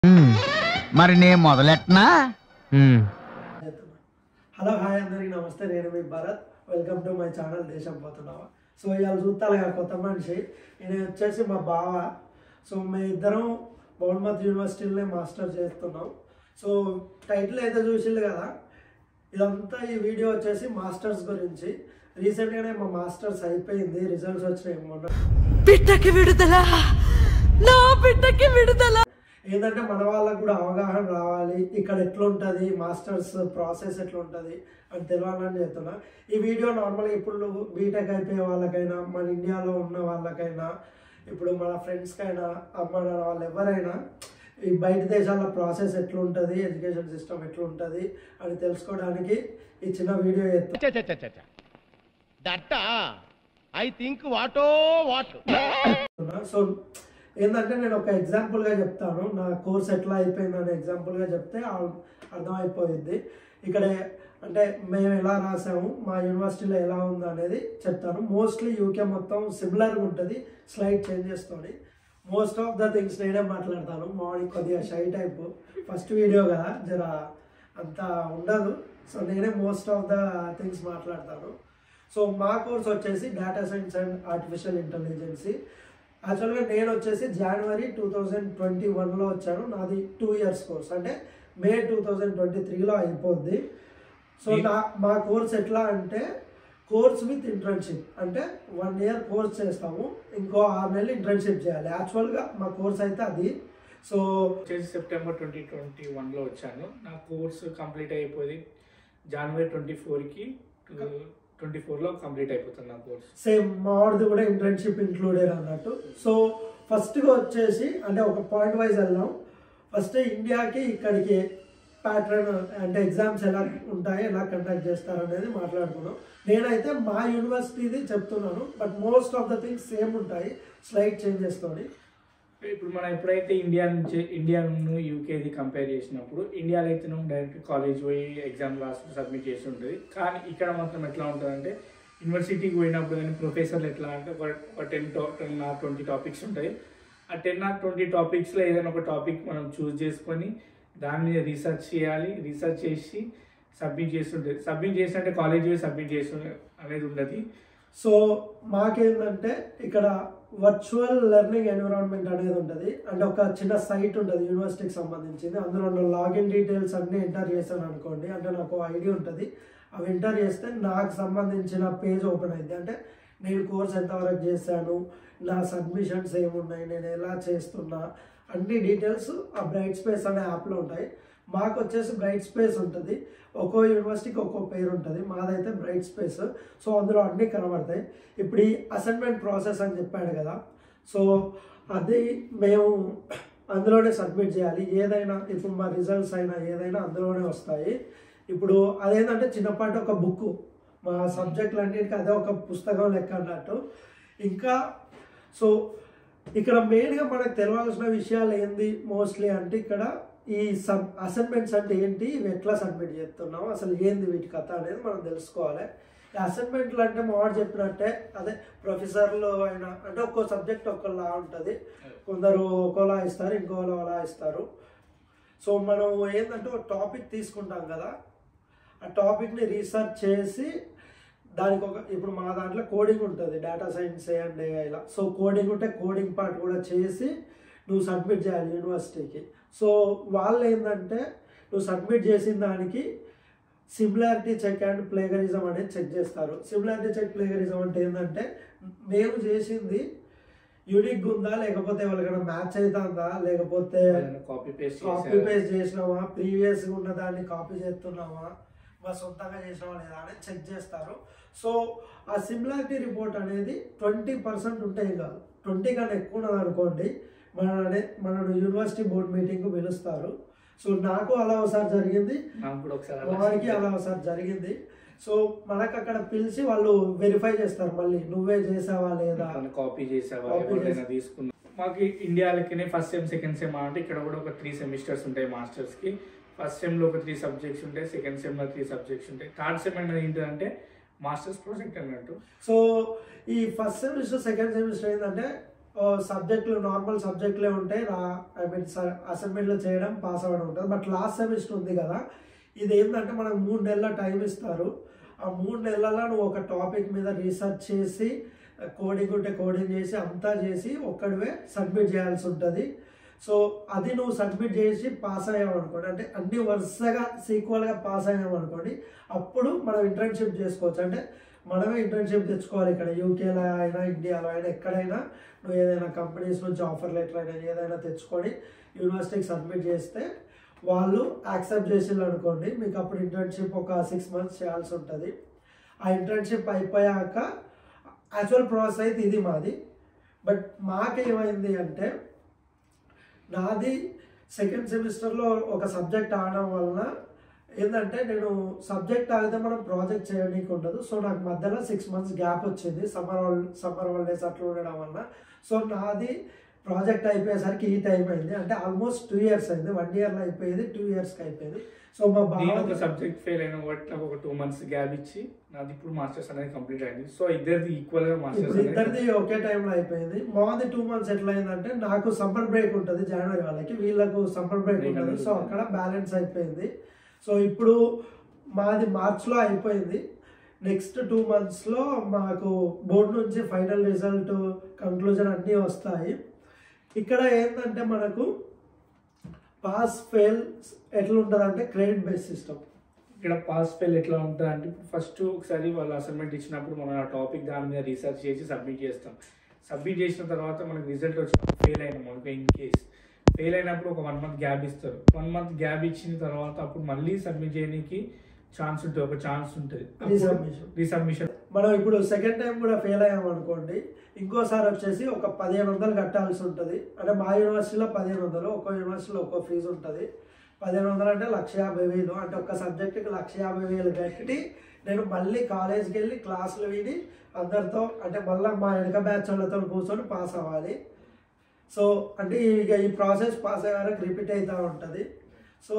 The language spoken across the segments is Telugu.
మరి నేను మొదలెట్టనా హలో హాయ్ అందరికి నమస్తే నేను మీ Bharath welcome to my channel దేశం పోతున్నావా సో ఇవాళ చూస్తాను కదా కొత్త మనిషి నేను వచ్చేసి మా బావ సో మేము ఇద్దరం బౌన్మత్ యూనివర్సిటీలోనే మాస్టర్ చేస్తున్నాం సో టైటిల్ అయితే చూసిండు కదా ఇదంతా ఈ వీడియో వచ్చేసి మాస్టర్స్ గురించి రీసెంట్గానే మా మాస్టర్స్ అయిపోయింది రిజల్ట్స్ వచ్చినాయి మొన్న బిడ్డకి విడుదల నా బిడ్డకి విడుదల ఏంటంటే మన వాళ్ళకు కూడా అవగాహన రావాలి ఇక్కడ ఎట్లుంటుంది మాస్టర్స్ ప్రాసెస్ ఎట్లుంటుంది అని తెలియాలని చెప్తున్నా ఈ వీడియో నార్మల్గా ఇప్పుడు బీటెక్ అయిపోయే వాళ్ళకైనా మన ఇండియాలో ఉన్న వాళ్ళకైనా ఇప్పుడు మన ఫ్రెండ్స్కైనా అమ్మ నాన్న వాళ్ళు ఎవరైనా ఈ బయట దేశాల ప్రాసెస్ ఎట్లుంటుంది ఎడ్యుకేషన్ సిస్టమ్ ఎట్లుంటుంది అని తెలుసుకోవడానికి ఈ చిన్న వీడియో చేస్తున్నా దట్ట ఐ థింక్ వాటో వాట్ సో ఏంటంటే నేను ఒక ఎగ్జాంపుల్గా చెప్తాను నా కోర్స్ ఎట్లా అయిపోయింది అనే ఎగ్జాంపుల్గా చెప్తే ఆ- అర్థమైపోయింది ఇక్కడ అంటే మేము ఎలా రాసాము మా యూనివర్సిటీలో ఎలా ఉంది అనేది చెప్తాను మోస్ట్లీ యూకే మొత్తం సిమిలర్గా ఉంటుంది స్లైడ్ చేంజ్ చేస్తుంది మోస్ట్ ఆఫ్ ద థింగ్స్ నేనే మాట్లాడతాను మార్నింగ్ కొద్దిగా షై టైప్ ఫస్ట్ వీడియో కదా జర అంత ఉండదు సో నేనే మోస్ట్ ఆఫ్ ద థింగ్స్ మాట్లాడతాను సో మా కోర్స్ వచ్చేసి data science and artificial intelligence యాక్చువల్గా నేను వచ్చేసి జనవరి టూ థౌజండ్ ట్వంటీ వన్లో వచ్చాను నాది టూ ఇయర్స్ కోర్స్ అంటే మే టూ థౌజండ్ ట్వంటీ త్రీలో అయిపోద్ది సో నా మా కోర్స్ ఎట్లా అంటే కోర్స్ విత్ ఇంటర్న్షిప్ అంటే వన్ ఇయర్ కోర్స్ చేస్తాము ఇంకో ఆరు నెలలు ఇంటర్న్షిప్ చేయాలి యాక్చువల్గా మా కోర్స్ అయితే అది సో వచ్చేసి సెప్టెంబర్ ట్వంటీ ట్వంటీ వన్లో వచ్చాను నా కోర్సు కంప్లీట్ అయిపోయి జనవరి ట్వంటీ ఫోర్కి ట్వంటీ ఫోర్లో కంప్లీట్ అయిపోతుంది నా కోర్స్ సేమ్ మావాడిది కూడా ఇంటర్న్షిప్ ఇంక్లూడెడ్ అన్నట్టు సో ఫస్ట్గా వచ్చేసి అంటే ఒక పాయింట్ వైజ్ వెళ్దాం ఫస్ట్ ఇండియాకి ఇక్కడికి ప్యాటర్న్ అంటే ఎగ్జామ్స్ ఎలా ఉంటాయి ఎలా కండక్ట్ చేస్తారు అనేది మాట్లాడుకున్నాం నేనైతే మా యూనివర్సిటీది చెప్తున్నాను but most of the things same ఉంటాయి స్లైడ్ చేంజ్ చేస్తుంది ఇప్పుడు మనం ఎప్పుడైతే ఇండియా నుంచి ఇండియాను యూకేది కంపేర్ చేసినప్పుడు ఇండియాలో అయితే నువ్వు డైరెక్ట్ కాలేజ్ పోయి ఎగ్జామ్ రాసి సబ్మిట్ చేసి ఉంటుంది కానీ ఇక్కడ మాత్రం ఎట్లా ఉంటుందంటే యూనివర్సిటీకి పోయినప్పుడు కానీ ప్రొఫెసర్లు ఎట్లా అంటే ఒక ఒక టెన్ టా టెన్ ఆర్ ట్వంటీ టాపిక్స్ ఉంటాయి ఆ టెన్ ఆర్ ట్వంటీ టాపిక్స్లో ఏదైనా ఒక టాపిక్ మనం చూస్ చేసుకొని దాని మీద రీసెర్చ్ చేయాలి రీసెర్చ్ చేసి సబ్మిట్ చేస్తుంటుంది సబ్మిట్ చేసినట్టే కాలేజ్ పోయి సబ్మిట్ చేసి అనేది ఉండదు సో మాకేంటంటే ఇక్కడ వర్చువల్ లెర్నింగ్ ఎన్విరాన్మెంట్ అనేది ఉంటుంది అంటే ఒక చిన్న సైట్ ఉంటుంది యూనివర్సిటీకి సంబంధించింది అందులో ఉన్న లాగిన్ డీటెయిల్స్ అన్నీ ఎంటర్ చేశాను అనుకోండి అంటే నాకు ఐడి ఉంటుంది అవి ఎంటర్ చేస్తే నాకు సంబంధించిన పేజ్ ఓపెన్ అయింది అంటే నేను కోర్స్ ఎంతవరకు చేశాను నా సబ్మిషన్స్ ఏమున్నాయి నేను ఎలా చేస్తున్నా అన్ని డీటెయిల్స్ ఆ బ్రైట్ స్పేస్ అనే యాప్లో ఉంటాయి మాకు వచ్చేసి బ్రైట్ స్పేస్ ఉంటుంది ఒక్కో యూనివర్సిటీకి ఒక్కో పేరు ఉంటుంది మాదైతే బ్రైట్ స్పేస్ సో అందులో అన్నీ కనబడతాయి ఇప్పుడు ఈ అసైన్మెంట్ ప్రాసెస్ అని చెప్పాడు కదా సో అది మేము అందులోనే సబ్మిట్ చేయాలి ఏదైనా ఇప్పుడు మా రిజల్ట్స్ అయినా ఏదైనా అందులోనే వస్తాయి ఇప్పుడు అదేంటంటే చిన్నపాటి ఒక బుక్ మా సబ్జెక్టులన్నిటికీ అదే ఒక పుస్తకం లెక్క అన్నట్టు ఇంకా సో ఇక్కడ మెయిన్గా మనకు తెలవాల్సిన విషయాలు ఏంది మోస్ట్లీ అంటే ఇక్కడ ఈ సబ్ అసైన్మెంట్స్ అంటే ఏంటి ఇవి ఎట్లా సబ్మిట్ చేస్తున్నాం అసలు ఏంది వీటి కథ అనేది మనం తెలుసుకోవాలి ఈ అసైన్మెంట్లు అంటే మా వాడు చెప్పినట్టే అదే ప్రొఫెసర్లు అయినా అంటే ఒక్కో సబ్జెక్ట్ ఒక్కలా ఉంటుంది కొందరు ఒక్కోలా ఇస్తారు ఇంకోలా ఇస్తారు సో మనం ఏంటంటే ఒక టాపిక్ తీసుకుంటాం కదా ఆ టాపిక్ని రీసెర్చ్ చేసి దానికి ఒక ఇప్పుడు మా దాంట్లో కోడింగ్ ఉంటుంది డేటా సైన్స్ అండ్ ఇలా సో కోడింగ్ ఉంటే కోడింగ్ పార్ట్ కూడా చేసి నువ్వు సబ్మిట్ చేయాలి యూనివర్సిటీకి సో వాళ్ళు ఏంటంటే నువ్వు సబ్మిట్ చేసిన దానికి సిమిలారిటీ చెక్ అండ్ ప్లేగరిజం అనేది చెక్ చేస్తారు సిమిలారిటీ చెక్ ప్లేగరిజం అంటే ఏంటంటే మేము చేసింది యూనిక్ ఉందా లేకపోతే వాళ్ళకైనా మ్యాచ్ అవుతుందా లేకపోతే కాపీ పేస్ట్ కాపీ పేస్ట్ చేసినావా ప్రీవియస్ ఉన్న దాన్ని కాపీ చేస్తున్నావా మా సొంతంగా చేసినావా లేదా అనేది చెక్ చేస్తారు సో ఆ సిమిలారిటీ రిపోర్ట్ అనేది ట్వంటీ పర్సెంట్ ఉంటాయి కాదు ట్వంటీ కన్నా ఎక్కువ ఉన్నది అనుకోండి మన మన యూనివర్సిటీ బోర్డ్ మీటింగ్ పిలుస్తారు సో నాకు అలా ఒకసారి జరిగింది నాకు కూడా ఒకసారి వారికి అలా ఒకసారి జరిగింది సో మనకు అక్కడ పిలిచి వాళ్ళు వెరిఫై చేస్తారు మళ్ళీ నువ్వే చేసావా లేదా కాపీ చేసావా Copy ఎవరైనా చేసా. తీసుకున్నా మాకు ఇండియాలకి ఫస్ట్ సెమ్ సెకండ్ సెమ్ అంటే ఇక్కడ కూడా ఒక త్రీ సెమిస్టర్స్ ఉంటాయి మాస్టర్స్ కి ఫస్ట్ సెమ్ లో ఒక త్రీ సబ్జెక్ట్స్ ఉంటాయి సెకండ్ సెమ్ లో త్రీ సబ్జెక్ట్స్ ఉంటాయి థర్డ్ సెమ్ అనేది ఏంటంటే మాస్టర్స్ ప్రాజెక్ట్ అన్నట్టు సో ఈ ఫస్ట్ సెమిస్టర్ సెకండ్ సెమిస్టర్ ఏంటంటే సబ్జెక్టులు నార్మల్ సబ్జెక్టులే ఉంటాయి రా ఐ మీన్ అసైన్మెంట్లు చేయడం పాస్ అవ్వడం ఉంటుంది బట్ లాస్ట్ సెమిస్టర్ ఉంది కదా ఇది ఏంటంటే మనకు మూడు నెలల టైం ఇస్తారు ఆ మూడు నెలల్లో నువ్వు ఒక టాపిక్ మీద రీసెర్చ్ చేసి కోడింగ్ ఉంటే కోడింగ్ చేసి అంతా చేసి ఒక్కడివే సబ్మిట్ చేయాల్సి ఉంటుంది సో అది నువ్వు సబ్మిట్ చేసి పాస్ అయ్యావు అనుకోండి అంటే అన్ని వరుసగా సీక్వల్గా పాస్ అయ్యావు అనుకోండి అప్పుడు మనం ఇంటర్న్షిప్ చేసుకోవచ్చు అంటే మనమే ఇంటర్న్షిప్ తెచ్చుకోవాలి ఇక్కడ యూకేలో అయినా ఇండియాలో అయినా ఎక్కడైనా నువ్వు ఏదైనా కంపెనీస్ నుంచి ఆఫర్ లెటర్ అయినా ఏదైనా తెచ్చుకొని యూనివర్సిటీకి సబ్మిట్ చేస్తే వాళ్ళు యాక్సెప్ట్ చేసిండ్రు అనుకోండి మీకు అప్పుడు ఇంటర్న్షిప్ ఒక సిక్స్ మంత్స్ చేయాల్సి ఉంటుంది ఆ ఇంటర్న్షిప్ అయిపోయాక యాక్చువల్ ప్రాసెస్ అయితే ఇది మాది బట్ మాకేమైంది అంటే నాది సెకండ్ సెమిస్టర్లో ఒక సబ్జెక్ట్ ఆడడం వలన ఏంటంటే నేను సబ్జెక్ట్ ఆగితే మనం ప్రాజెక్ట్ చేయడానికి ఉండదు సో నాకు మధ్యలో సిక్స్ మంత్స్ గ్యాప్ వచ్చింది సమ్మర్ హాల్ సమ్మర్ హాలిడేస్ అట్లా ఉండడం వల్ల సో నాది ప్రాజెక్ట్ అయిపోయేసరికి ఈ టైం అయింది అంటే ఆల్మోస్ట్ టూ ఇయర్స్ అయింది వన్ ఇయర్లో అయిపోయేది టూ ఇయర్స్కి అయిపోయింది సో మా నేను ఒక బావ సబ్జెక్ట్ ఫెయిల్ అయిన కాబట్టి నాకు ఒక టూ మంత్స్ గ్యాప్ ఇచ్చి నాది ఇప్పుడు మాస్టర్స్ అనేది కంప్లీట్ అయింది సో ఇద్దరిది ఈక్వల్ గా మాస్టర్స్ ఇప్పుడు అనేది ఇద్దరిది ఒకే టైంలో అయిపోయింది మాది టూ మంత్స్ ఎట్లా అయిందంటే నాకు సమ్మర్ బ్రేక్ ఉంటుంది జనవరి వాళ్ళకి వీళ్ళకు సమ్మర్ బ్రేక్ Break ఉంటుంది అనేది సో ఉంటుంది. అక్కడ బ్యాలెన్స్ అయిపోయింది సో ఇప్పుడు మాది మార్చ్లో అయిపోయింది నెక్స్ట్ టూ మంత్స్లో మాకు బోర్డు నుంచి ఫైనల్ రిజల్ట్ కంక్లూజన్ అన్నీ వస్తాయి ఇక్కడ ఏంటంటే మనకు పాస్ ఫెయిల్ ఎట్లుంటుంది అంటే క్రెడిట్ బేస్ సిస్టమ్ ఇక్కడ పాస్ ఫెయిల్ ఎట్లా ఉంటుంది అంటే ఫస్ట్ ఒకసారి వాళ్ళు అసైన్మెంట్ ఇచ్చినప్పుడు మనం ఆ టాపిక్ దాని మీద రీసెర్చ్ చేసి సబ్మిట్ చేస్తాం సబ్మిట్ చేసిన తర్వాత మనకు రిజల్ట్ వచ్చినప్పుడు ఫెయిల్ అయినాం అనుకో ఇన్ కేస్ ఫెయిల్ అయినప్పుడు ఒక వన్ మంత్ గ్యాప్ ఇస్తారు వన్ మంత్ గ్యాప్ ఇచ్చిన తర్వాత అప్పుడు మళ్ళీ సబ్మిట్ చేయడానికి ఛాన్స్ ఉంటుంది ఒక ఛాన్స్ ఉంటుంది Resubmission. రీసబ్మిషన్ మనం ఇప్పుడు సెకండ్ టైం కూడా ఫెయిల్ అయ్యాం అనుకోండి ఇంకోసారి వచ్చేసి ఒక పదిహేను వందలు కట్టాల్సి ఉంటుంది అంటే మా యూనివర్సిటీలో పదిహేను వందలు ఒక్కో యూనివర్సిటీలో ఒక్కో ఫీజు ఉంటుంది పదిహేను వందలు అంటే లక్ష యాభై వేలు అంటే ఒక్క సబ్జెక్టుకి లక్ష యాభై వేలు కట్టి నేను మళ్ళీ కాలేజ్కి వెళ్ళి క్లాసులు విని అందరితో అంటే మళ్ళీ మా వెనక బ్యాచ్ వాళ్ళతో కూర్చొని పాస్ అవ్వాలి సో అంటే ఇక ఈ ప్రాసెస్ పాస్ అయ్యే వరకు రిపీట్ అవుతూ ఉంటుంది సో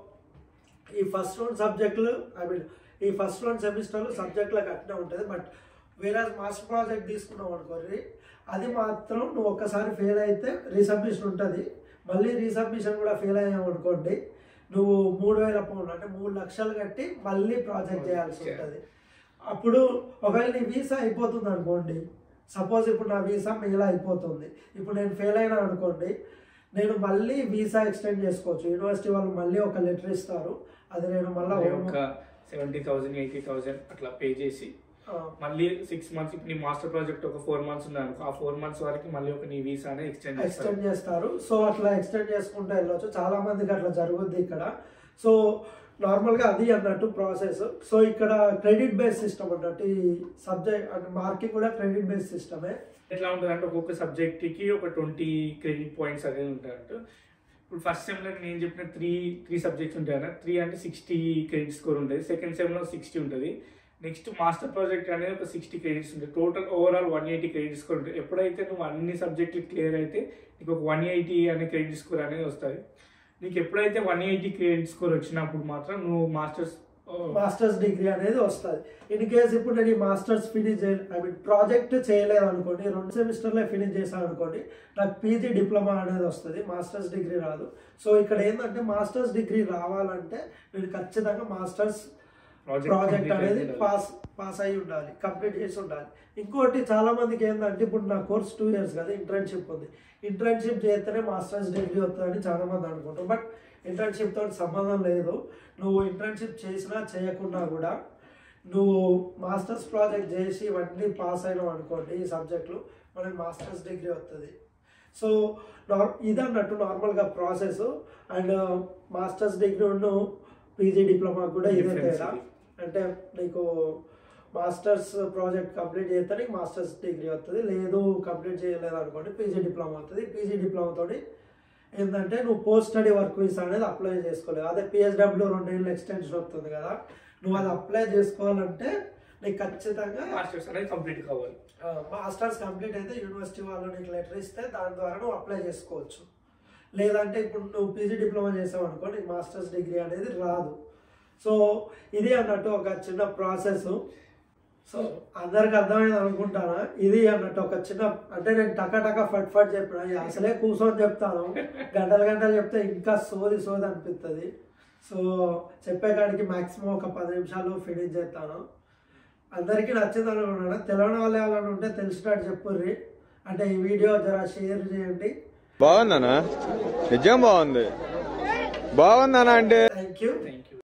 ఈ ఫస్ట్ రెండు సబ్జెక్టులు ఐ మీన్ ఈ ఫస్ట్ రెండు సెమిస్టర్లు సబ్జెక్టులకు అట్నే ఉంటుంది బట్ వేరే మాస్టర్ ప్రాజెక్ట్ తీసుకున్నావు అనుకోరి అది మాత్రం నువ్వు ఒక్కసారి ఫెయిల్ అయితే రీసబ్మిషన్ ఉంటుంది మళ్ళీ రీసబ్మిషన్ కూడా ఫెయిల్ అయ్యావు అనుకోండి నువ్వు మూడు వేల పౌండ్లు అంటే మూడు లక్షలు కట్టి మళ్ళీ ప్రాజెక్ట్ చేయాల్సి ఉంటుంది అప్పుడు ఒకవేళ నీ వీసా అయిపోతుంది అనుకోండి సపోజ్ ఇప్పుడు నా వీసా మిగిలిన అయిపోతుంది ఇప్పుడు నేను ఫెయిల్ అయినా అనుకోండి నేను మళ్ళీ వీసా ఎక్స్టెండ్ చేసుకోవచ్చు యూనివర్సిటీ వాళ్ళు మళ్ళీ ఒక లెటర్ ఇస్తారు అది నేను మళ్ళీ ఒక సెవెంటీ థౌసండ్ ఎయిటీ థౌసండ్ అట్లా పే చేసి మళ్ళీ సిక్స్ మంత్స్ ఇప్పుడు నీ మాస్టర్ ప్రాజెక్ట్ ఒక ఫోర్ మంత్స్ ఉంది అనుకో ఆ ఫోర్ మంత్స్ వరకు మళ్ళీ ఒక నీ వీసా అనేది ఎక్స్టెండ్ చేస్తారు ఎక్స్టెండ్ చేస్తారు సో అట్లా ఎక్స్టెండ్ చేసుకుంటూ వెళ్ళొచ్చు చాలా మందికి అట్లా జరుగుద్ది ఇక్కడ సో నార్మల్గా అది అన్నట్టు ప్రాసెస్ సో ఇక్కడ క్రెడిట్ బేస్ సిస్టమ్ అన్నట్టు ఈ సబ్జెక్ట్ అంటే మార్కింగ్ కూడా క్రెడిట్ బేస్ సిస్టమే ఎట్లా ఉంటుంది అంటే ఒక్కొక్క సబ్జెక్ట్ కి ఒక ట్వంటీ క్రెడిట్ పాయింట్స్ అనేది ఉంటాయంట ఇప్పుడు ఫస్ట్ సెమ్ లో నేను చెప్పిన త్రీ త్రీ సబ్జెక్ట్స్ ఉంటాయి అన్న త్రీ అంటే సిక్స్టీ క్రెడిట్ స్కోర్ ఉంటుంది సెకండ్ సెమ్ లో సిక్స్టీ ఉంటుంది నెక్స్ట్ మాస్టర్ ప్రాజెక్ట్ అనేది ఒక సిక్స్టీ క్రెడిట్స్ ఉంటుంది total overall one eighty credit score ఉంటుంది ఎప్పుడైతే నువ్వు అన్ని సబ్జెక్టులు క్లియర్ అయితే నీకు ఒక వన్ ఎయిటీ అనే క్రెడిట్ స్కోర్ అనేది వస్తుంది నీకు ఎప్పుడైతే వన్ ఎయిటీ క్రెడిట్ స్కోర్ వచ్చినప్పుడు మాత్రం నువ్వు మాస్టర్స్ మాస్టర్స్ డిగ్రీ అనేది వస్తుంది ఇన్ కేస్ ఇప్పుడు నేను ఈ మాస్టర్స్ ఫినిష్ చేయ ఐ మీన్ ప్రాజెక్ట్ చేయలేదు అనుకోండి రెండు సెమిస్టర్లో ఫినిష్ చేశాను అనుకోండి నాకు పీజీ డిప్లొమా అనేది వస్తుంది మాస్టర్స్ డిగ్రీ రాదు సో ఇక్కడ ఏంటంటే మాస్టర్స్ డిగ్రీ రావాలంటే నేను ఖచ్చితంగా మాస్టర్స్ ప్రాజెక్ట్ అనేది పాస్ పాస్ అయి ఉండాలి కంప్లీట్ చేసి ఉండాలి ఇంకోటి చాలా మందికి ఏంటంటే ఇప్పుడు నా కోర్స్ టూ ఇయర్స్ కదా ఇంటర్న్షిప్ ఉంది ఇంటర్న్షిప్ చేస్తేనే మాస్టర్స్ డిగ్రీ వస్తుందని చాలా మంది అనుకుంటారు బట్ ఇంటర్న్షిప్ తోటి సంబంధం లేదు నువ్వు ఇంటర్న్షిప్ చేసినా చేయకున్నా కూడా నువ్వు మాస్టర్స్ ప్రాజెక్ట్ చేసి ఇవన్నీ పాస్ అయినావు అనుకోండి ఈ సబ్జెక్టులు మనకి మాస్టర్స్ డిగ్రీ వస్తుంది సో నార్ ఇది అన్నట్టు నార్మల్గా ప్రాసెస్ అండ్ మాస్టర్స్ డిగ్రీ ఉన్న పీజీ డిప్లొమా కూడా ఇదే Difference తేడా ఇది. అంటే నీకు మాస్టర్స్ ప్రాజెక్ట్ కంప్లీట్ చేస్తే నీకు మాస్టర్స్ డిగ్రీ వస్తుంది లేదు కంప్లీట్ చేయలేదు అనుకోండి పీజీ డిప్లొమా వస్తుంది పీజీ డిప్లొమాతోటి ఏంటంటే నువ్వు పోస్ట్ స్టడీ వర్క్ వీసా అనేది అప్లై చేసుకోలేవు అదే పిఎస్డబ్ల్యూ రెండేళ్ళు ఎక్స్టెన్షన్ వస్తుంది కదా నువ్వు అది అప్లై చేసుకోవాలంటే నీకు ఖచ్చితంగా మాస్టర్స్ అనేది కంప్లీట్ కావాలి మాస్టర్స్ కంప్లీట్ అయితే యూనివర్సిటీ వాళ్ళు నీకు లెటర్ ఇస్తే దాని ద్వారా నువ్వు అప్లై చేసుకోవచ్చు లేదంటే ఇప్పుడు నువ్వు పీజీ డిప్లొమా చేసావు అనుకో నీకు మాస్టర్స్ డిగ్రీ అనేది రాదు సో ఇది అన్నట్టు ఒక చిన్న ప్రాసెస్ సో అందరికి అర్థమైంది అనుకుంటాను ఇది అన్నట్టు ఒక చిన్న అంటే నేను టక టక ఫట్ ఫట్ చెప్పిన ఇక అసలే కూర్చొని చెప్తాను గంటలు గంటలు చెప్తే ఇంకా సోది సోది అనిపిస్తుంది సో చెప్పే కాడికి మాక్సిమం ఒక పది నిమిషాలు ఫినిష్ చేస్తాను అందరికీ నచ్చింది అనుకున్నాను తెలియని వాళ్ళు ఎవరైనా ఉంటే తెలిసినట్టు చెప్పుర్రి అంటే ఈ వీడియో జర షేర్ చేయండి బాగుందనా నిజం బాగుంది బాగుందనా అంటే థ్యాంక్ యూ థ్యాంక్ యూ